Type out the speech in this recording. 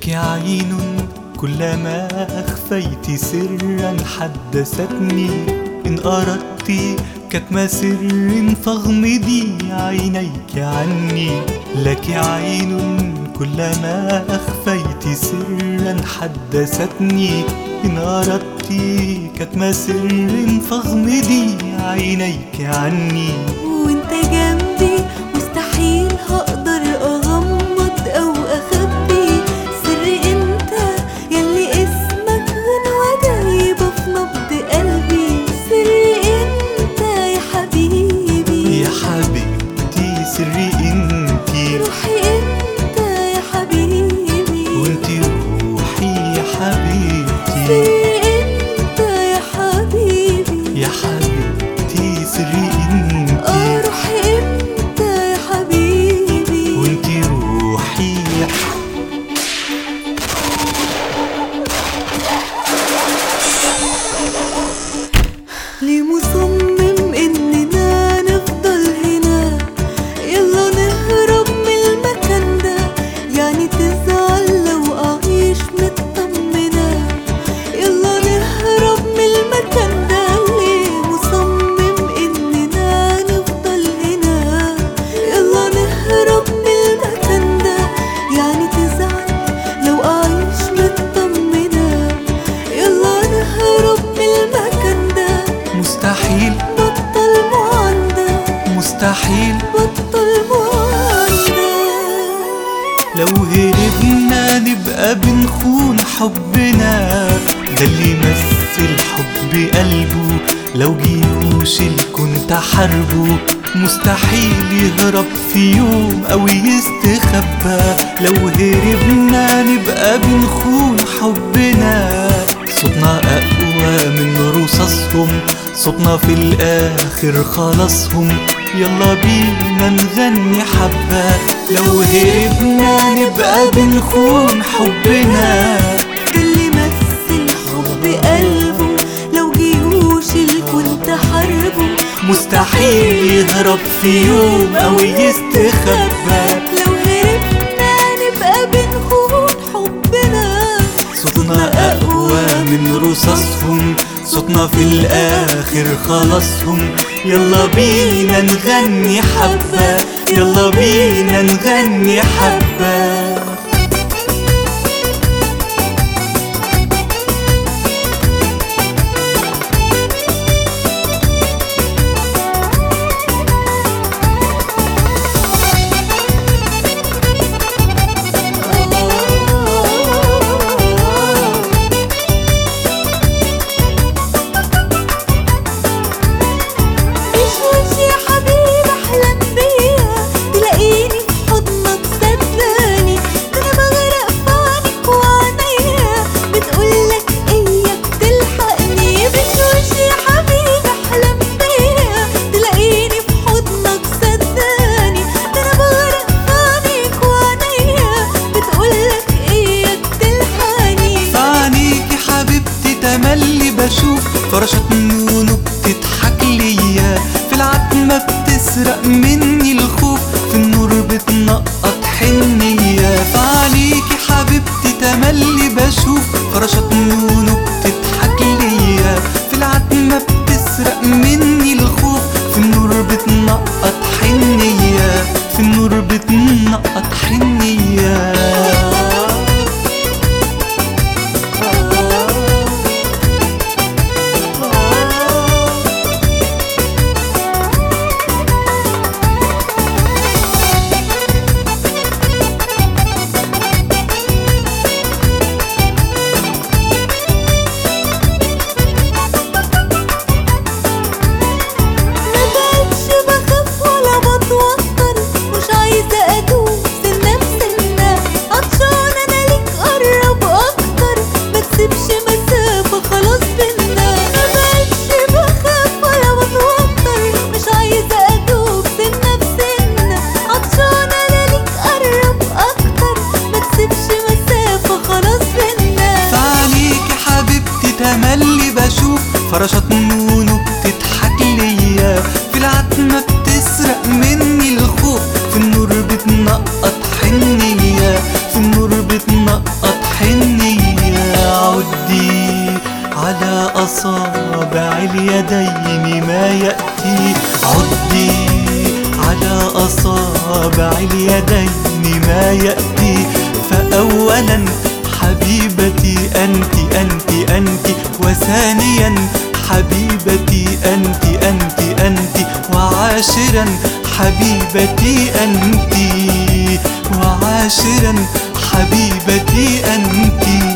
لك عين كلما أخفيت سرا حدثتني إن أردت كتم سر فاغمضي عينيك عني لك عين كلما أخفيت سرا حدثتني إن أردت كتم سر فاغمضي عينيك عني وانت جنبي مستحيل هقدر اغمض او اخبي سر انت يلي اسمك غنوة دايبة في نبض قلبي سر انت يا حبيبي يا حبيبتي سري انتي روحي انت يا حبيبي وانتي روحي يا حبيبتي سر انت يا حبيبي يا حبيبتي سري انتي اه روحي انت يا حبيبي وانتي روحي يا ليه مصمم اننا نفضل هنا يلا نهرب من المكان ده يعني تزعل لو اعيش مطمنة يلا نهرب من المكان ده ليه مصمم اننا نفضل هنا يلا نهرب من المكان ده يعني تزعل لو اعيش مطمنة يلا نهرب من المكان ده مستحيل بطل معاندة مستحيل بطل معاندة لو هربنا نبقى بنخون حبنا ده اللي يمثل حب قلبه لو جيوش الكون تحاربه مستحيل يهرب في يوم او يستخبى لو هربنا نبقى بنخون حبنا صوتنا اقوى من رصاصهم صوتنا في الاخر خلاصهم يلا بينا نغني حبة لو هربنا نبقى بنخون حبنا ده اللي مثل حب قلبه لو جيوش الكون تحاربه مستحيل يهرب في يوم او يستخبى لو هربنا نبقى بنخون حبنا صوتنا اقوى من رصاصهم صوتنا في الاخر خلاصهم يلا بينا نغني حبة يلا بينا نغني حبة اشوش يا حبيبي احلم بيا تلاقيني في حضنك صدقني ده انا بغرق في عينك وعينيا بتقولك اياك تلحقني بشوش يا حبيبي احلم بيا تلاقيني في حضنك صدقني ده انا بغرق في عينك وعينيا بتقولك اياك تلحقني فعنيكي حبيبتي تملي بشوف فراشات نونو بتضحك ليا في العتمة بتسرق مني الخوف في النور بتنقط حنية فعنيكي حبيبتي تملي بشوف فراشات نونو بتضحك ليا في العتمة بتسرق مني الخوف في النور بتنقط حنية في النور بتنقط حنية أصابع اليدين ما يأتي عدي على أصابع اليدين ما يأتي فأولا حبيبتي أنت أنت أنت وثانيا حبيبتي أنت أنت أنت وعاشرا حبيبتي أنت وعاشرا حبيبتي أنت